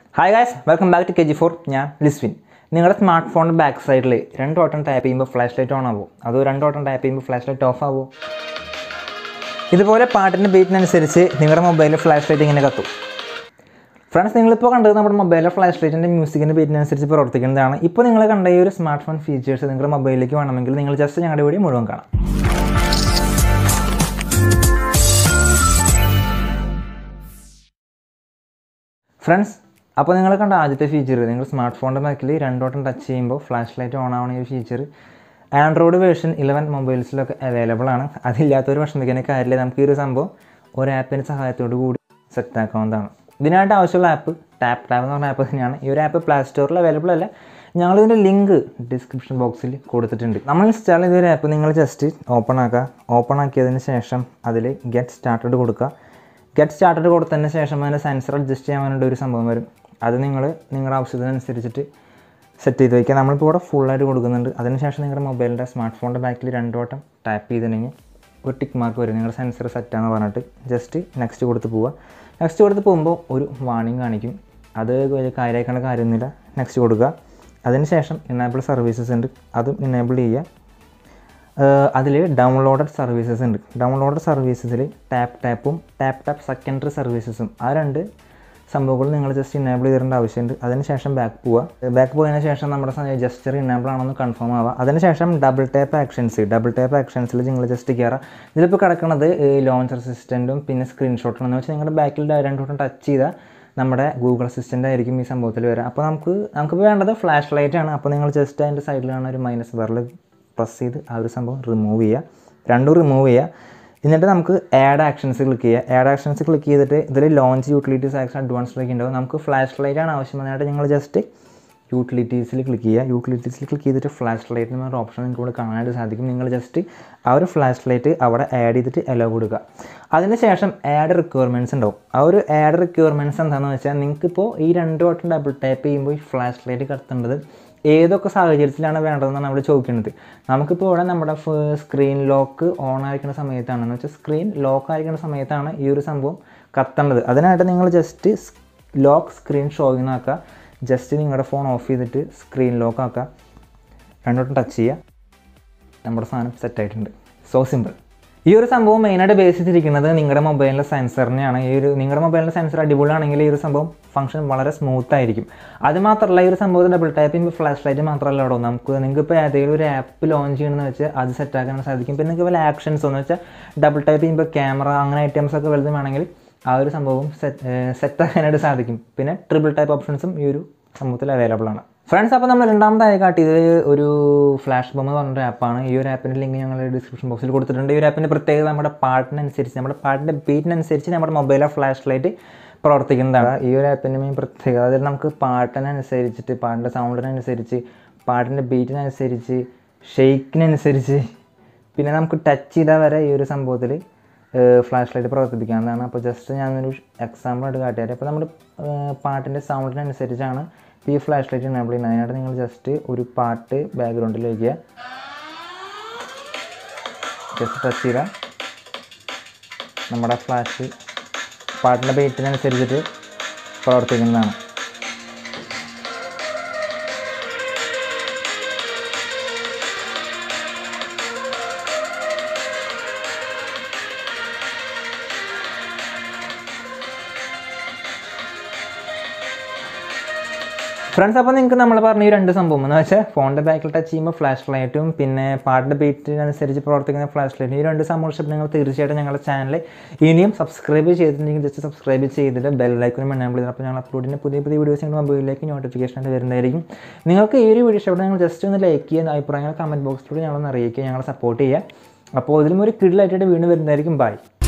hi guys welcome back to K G four ഞാൻ ലിസ്വിൻ നിങ്ങളുടെ smart ഫോണിൻ്റെ ബാക്ക് സൈഡിൽ രണ്ട് വട്ടം ടാപ്പ് ചെയ്യുമ്പോൾ ഫ്ലാഷ് ലൈറ്റ് ഓൺ ആവുമോ അതോ രണ്ട് വട്ടം ടാപ്പ് ചെയ്യുമ്പോൾ ഫ്ലാഷ് ലൈറ്റ് ഓഫ് ആവുമോ ഇതുപോലെ പാട്ടിൻ്റെ ബീറ്റിനനുസരിച്ച് നിങ്ങളുടെ മൊബൈലിൽ ഫ്ലാഷ് ലൈറ്റ് ഇങ്ങനെ കത്തും ഫ്രണ്ട്സ് നിങ്ങളിപ്പോൾ കണ്ടത് നമ്മുടെ മൊബൈലിലെ ഫ്ലാഷ് ലൈറ്റിൻ്റെ മ്യൂസിക്കിൻ്റെ ബീറ്റിനനുസരിച്ച് പ്രവർത്തിക്കുന്നതാണ് ഇപ്പോൾ നിങ്ങൾ കണ്ട ഈ ഒരു സ്മാർട്ട് ഫോൺ ഫീച്ചേഴ്സ് നിങ്ങളുടെ മൊബൈലിലേക്ക് വേണമെങ്കിൽ നിങ്ങൾ ജസ്റ്റ് ഞങ്ങളുടെ വീഡിയോ മുഴുവൻ കാണാം ഫ്രണ്ട്സ് അപ്പോൾ നിങ്ങൾ കണ്ട ആദ്യത്തെ ഫീച്ചർ നിങ്ങൾ സ്മാർട്ട് ഫോണിൻ്റെ ബാക്കിൽ രണ്ടോട്ടം ടച്ച് ചെയ്യുമ്പോൾ ഫ്ലാഷ് ലൈറ്റ് ഓൺ ആവണ ഈ ഫീച്ചർ ആൻഡ്രോയിഡ് വേർഷൻ ഇലവൻ മൊബൈൽസിലൊക്കെ അവൈലബിൾ ആണ് അതില്ലാത്തൊരു വിഷമിക്കുന്ന കാര്യമില്ല നമുക്ക് ഈ ഒരു സംഭവം ഒരു ആപ്പിൻ്റെ സഹായത്തോടു കൂടി സെറ്റ് ആക്കാവുന്നതാണ് ഇതിനായിട്ട് ആവശ്യമുള്ള ആപ്പ് ടാപ്പ് ടാപ്പ് എന്ന് പറഞ്ഞ ആപ്പ് തന്നെയാണ് ഈ ഒരു ആപ്പ് പ്ലേ സ്റ്റോറിൽ അവൈലബിൾ അല്ല ഞങ്ങളിതിൻ്റെ ലിങ്ക് ഡിസ്ക്രിപ്ഷൻ ബോക്സിൽ കൊടുത്തിട്ടുണ്ട് നമ്മൾ ഇൻസ്റ്റാൾ ചെയ്ത ഒരു ആപ്പ് നിങ്ങൾ ജസ്റ്റ് ഓപ്പൺ ആക്കുക ഓപ്പൺ ആക്കിയതിന് ശേഷം അതിൽ ഗെറ്റ് സ്റ്റാർട്ടഡ് കൊടുക്കുക ഗെറ്റ് സ്റ്റാർട്ടഡ് കൊടുത്തതിന് ശേഷം അതിൻ്റെ സെൻസർ അഡ്ജസ്റ്റ് ചെയ്യാൻ വേണ്ടി ഒരു സംഭവം വരും അത് നിങ്ങൾ നിങ്ങളുടെ ആവശ്യത്തിനനുസരിച്ചിട്ട് സെറ്റ് ചെയ്ത് വയ്ക്കുക നമ്മളിപ്പോൾ ഇവിടെ ഫുള്ളായിട്ട് കൊടുക്കുന്നുണ്ട് അതിനുശേഷം നിങ്ങളുടെ മൊബൈലിൻ്റെ സ്മാർട്ട് ഫോണിൻ്റെ ബാക്കിൽ രണ്ട് വട്ടം ടാപ്പ് ചെയ്തിട്ടുണ്ടെങ്കിൽ ഒരു ടിക്ക് മാർക്ക് വരും നിങ്ങളുടെ സെൻസർ സെറ്റാന്ന് പറഞ്ഞിട്ട് ജസ്റ്റ് നെക്സ്റ്റ് കൊടുത്ത് പോവുക നെക്സ്റ്റ് കൊടുത്ത് പോകുമ്പോൾ ഒരു വാണിംഗ് കാണിക്കും അത് വലിയ കാര്യമാക്കേണ്ട കാര്യമൊന്നുമില്ല നെക്സ്റ്റ് കൊടുക്കുക അതിനുശേഷം ഇനേബിൾ സർവീസസ് ഉണ്ട് അതും ഇനേബിൾ ചെയ്യുക അതിൽ ഡൗൺലോഡഡ് സർവീസസ് ഉണ്ട് ഡൗൺലോഡഡ് സർവീസസിൽ ടാപ്പ് ടാപ്പും ടാപ്പ് ടാപ്പ് സെക്കൻഡറി സർവീസസും ആ രണ്ട് സംഭവങ്ങൾ നിങ്ങൾ ജസ്റ്റ് ഇനേബിൾ ചെയ്തിടേണ്ട ആവശ്യമുണ്ട് അതിനുശേഷം ബാക്ക് പോവുക ബാക്ക് പോയതിന് ശേഷം നമ്മുടെ ജസ്റ്റർ ഇനേബിൾ ആണെന്ന് കൺഫേം ആവുക അതിനുശേഷം double tap actions double tap ആക്ഷൻസിൽ നിങ്ങൾ ജസ്റ്റ് കയറുക ഇതിലിപ്പോൾ കിടക്കുന്നത് ലോഞ്ച് അസിസ്റ്റൻറ്റും പിന്നെ സ്ക്രീൻഷോട്ടും എന്ന് വെച്ചാൽ നിങ്ങളുടെ ബാക്കിൽ രണ്ട് വട്ടം ടച്ച് ചെയ്താൽ നമ്മുടെ ഗൂഗിൾ അസിസ്റ്റൻ്റ് ആയിരിക്കും ഈ സംഭവത്തിൽ വരിക അപ്പോൾ നമുക്ക് നമുക്ക് വേണ്ടത് ഫ്ലാഷ് ലൈറ്റ് ആണ് അപ്പോൾ നിങ്ങൾ ജസ്റ്റ് അതിൻ്റെ സൈഡിലാണ് ഒരു മൈനസ് ബറിൽ പ്രസ് ചെയ്ത് ആ ഒരു സംഭവം റിമൂവ് ചെയ്യുക രണ്ടും റിമൂവ് ചെയ്യുക എന്നിട്ട് നമുക്ക് ആഡ് ആക്ഷൻസ് ക്ലിക്ക് ചെയ്യുക ആഡ് ആക്ഷൻസ് ക്ലിക്ക് ചെയ്തിട്ട് ഇതിൽ ലോഞ്ച് യൂട്ടിലിറ്റീസ് ആക്ഷൻ അഡ്വാൻസ്ഡിലേക്ക് ഉണ്ടാവും നമുക്ക് ഫ്ലാഷ് ലൈറ്റ് ആണ് ആവശ്യം അതിനായിട്ട് നിങ്ങൾ ജസ്റ്റ് യൂട്ടിലിറ്റീസിൽ ക്ലിക്ക് ചെയ്യുക യൂട്ടിലിറ്റീസിൽ ക്ലിക്ക് ചെയ്തിട്ട് ഫ്ലാഷ് ലൈറ്റ് എന്നൊരു ഓപ്ഷൻ നിങ്ങൾക്ക് ഇവിടെ കാണാനായിട്ട് സാധിക്കും നിങ്ങൾ ജസ്റ്റ് ആ ഒരു ഫ്ലാഷ് ലൈറ്റ് അവിടെ ആഡ് ചെയ്തിട്ട് എലോ കൊടുക്കുക അതിന് ശേഷം ആഡ് റിക്വയർമെൻറ്റ്സ് ഉണ്ടാവും ആ ഒരു ആഡ് റിക്വയർമെൻറ്റ്സ് എന്താണെന്ന് വെച്ചാൽ നിങ്ങൾക്കിപ്പോൾ ഈ രണ്ട് വട്ടം ഡബിൾ ടാപ്പ് ചെയ്യുമ്പോൾ ഈ ഫ്ലാഷ് ലൈറ്റ് കത്തേണ്ടത് ഏതൊക്കെ സാഹചര്യത്തിലാണ് വേണ്ടതെന്നാണ് നമ്മൾ ചോദിക്കുന്നത് നമുക്കിപ്പോൾ ഇവിടെ നമ്മുടെ സ്ക്രീൻ ലോക്ക് ഓൺ ആയിരിക്കുന്ന സമയത്താണ് എന്ന് വെച്ചാൽ സ്ക്രീൻ ലോക്ക് ആയിരിക്കുന്ന സമയത്താണ് ഈ ഒരു സംഭവം കത്തേണ്ടത് അതിനായിട്ട് നിങ്ങൾ ജസ്റ്റ് ലോക്ക് സ്ക്രീൻ ഷോയിങ് ആക്കുക ജസ്റ്റ് നിങ്ങളുടെ ഫോൺ ഓഫ് ചെയ്തിട്ട് സ്ക്രീൻ ലോക്ക് ആക്കുക രണ്ടോട്ടം ടച്ച് ചെയ്യുക നമ്മുടെ സാധനം സെറ്റായിട്ടുണ്ട് സോ സിമ്പിൾ ഈ ഒരു സംഭവം മെയിനായിട്ട് ബേസ് ചെയ്തിരിക്കുന്നത് നിങ്ങളുടെ മൊബൈലിലെ സെൻസറിനെയാണ് ഈ ഒരു നിങ്ങളുടെ മൊബൈലിലെ സെൻസർ അടിപൊളിയാണെങ്കിൽ ഈ ഒരു സംഭവം ഫംഗ്ഷൻ വളരെ സ്മൂത്ത് ആയിരിക്കും അത് മാത്രമല്ല ഈ ഒരു സംഭവത്തിൽ ഡബിൾ ടാപ്പിംഗ് ഫ്ലാഷ് ലൈറ്റ് മാത്രമല്ല കേട്ടോ നമുക്ക് നിങ്ങൾക്ക് ഇപ്പോൾ ഏതെങ്കിലും ഒരു ആപ്പ് ലോഞ്ച് ചെയ്യണമെന്ന് വെച്ചാൽ അത് സെറ്റ് ആക്കാൻ സാധിക്കും പിന്നെ നിങ്ങൾക്ക് വല്ല ആക്ഷൻസ് എന്ന് വെച്ചാൽ ഡബിൾ ടാപ്പ് ചെയ്യുമ്പോൾ ക്യാമറ അങ്ങനെ ഐറ്റംസ് ഒക്കെ വലുതും വേണമെങ്കിൽ ആ ഒരു സംഭവം സെറ്റ് സെറ്റ് ആക്കാനായിട്ട് സാധിക്കും പിന്നെ ട്രിപ്പിൾ ടൈപ്പ് ഓപ്ഷൻസും ഈ ഒരു സംഭവത്തിൽ അവൈലബിൾ ആണ് ഫ്രണ്ട്സ് അപ്പോൾ നമ്മൾ രണ്ടാമതായി കാട്ടിയത് ഒരു ഫ്ലാഷ് ബോം എന്ന് പറഞ്ഞൊരു ആപ്പാണ് ഈ ഒരു ആപ്പിൻ്റെ ലിങ്ക് ഞങ്ങൾ ഡിസ്ക്രിപ്ഷൻ ബോക്സിൽ കൊടുത്തിട്ടുണ്ട് ഈ ഒരു ആപ്പിൻ്റെ പ്രത്യേകത നമ്മുടെ പാട്ടിനനുസരിച്ച് നമ്മുടെ പാട്ടിൻ്റെ ബീറ്റിനനുസരിച്ച് നമ്മുടെ മൊബൈലിലെ ഫ്ലാഷ് ലൈറ്റ് പ്രവർത്തിക്കുന്നതാണ് ഈ ഒരു ആപ്പിൻ്റെ മെയിൻ പ്രത്യേകത അതായത് നമുക്ക് പാട്ടിനനുസരിച്ചിട്ട് പാട്ടിൻ്റെ സൗണ്ടിനനുസരിച്ച് പാട്ടിൻ്റെ ബീറ്റിനനുസരിച്ച് ഷെയ്ക്കിനനുസരിച്ച് പിന്നെ നമുക്ക് ടച്ച് ചെയ്താൽ വരെ ഈ ഒരു സംഭവത്തിൽ ഫ്ലാഷ് ലൈറ്റ് പ്രവർത്തിപ്പിക്കാവുന്നതാണ് അപ്പോൾ ജസ്റ്റ് ഞാനൊരു എക്സാമ്പിളായിട്ട് കാട്ടിയാൽ അപ്പോൾ നമ്മൾ പാട്ടിൻ്റെ സൗണ്ടിനനുസരിച്ചാണ് ഈ ഫ്ലാഷ് ലൈറ്റ് എനേബിൾ ചെയ്യുന്നത് അതിനായിട്ട് നിങ്ങൾ ജസ്റ്റ് ഒരു പാട്ട് ബാക്ക്ഗ്രൗണ്ടിൽ വയ്ക്കുക ജസ്റ്റ് ടച്ച് ചെയ്താൽ നമ്മുടെ ഫ്ലാഷ് പാട്ടിൻ്റെ ബീറ്റിനനുസരിച്ചിട്ട് പ്രവർത്തിക്കുന്നതാണ് ഫ്രണ്ട്സ് അപ്പോൾ നിങ്ങൾക്ക് നമ്മൾ പറഞ്ഞ ഈ രണ്ട് സംഭവം എന്ന് വെച്ചാൽ ഫോണിൻ്റെ ബാക്കിൽ ടച്ച് ചെയ്യുമ്പോൾ ഫ്ലാഷ് ലൈറ്റും പിന്നെ പാട്ടിൻ്റെ ബീറ്റിനനുസരിച്ച് പ്രവർത്തിക്കുന്ന ഫ്ലാഷ് ലൈറ്റും ഈ രണ്ട് സംഭവം ഇഷ്ടപ്പെട്ട് നിങ്ങൾ തീർച്ചയായിട്ടും ഞങ്ങളുടെ ചാനൽ ഇനിയും സബ്സ്ക്രൈബ് ചെയ്തിട്ടുണ്ടെങ്കിൽ ജസ്റ്റ് സബ്സ്ക്രൈബ് ചെയ്തിട്ട് ബെൽ ലൈക്കിനും എനേബിൾ ചെയ്ത് അപ്പോൾ ഞങ്ങൾ അപ്ലോഡ് ചെയ്യുന്ന പുതിയ പുതിയ വീഡിയോസ് നിങ്ങളുടെ മൊബൈലിലേക്ക് നോട്ടിഫിക്കേഷൻ ആയിട്ട് വരുന്നതായിരിക്കും നിങ്ങൾക്ക് ഈ ഒരു വീഡിയോ ഇഷ്ടപ്പെട്ട് നിങ്ങൾ ജസ്റ്റ് ഒന്ന് ലൈക്ക് ചെയ്യുന്ന അഭിപ്രായങ്ങൾ കമൻറ്റ് ബോക്സിലൂടെ ഞങ്ങളൊന്ന് അറിയിക്കുക ഞങ്ങളെ സപ്പോർട്ട് ചെയ്യുക അപ്പോൾ ഇതിലും ഒരു കിഡിലായിട്ട് വീണ്ടും വരുന്നതായിരിക്കും ബൈ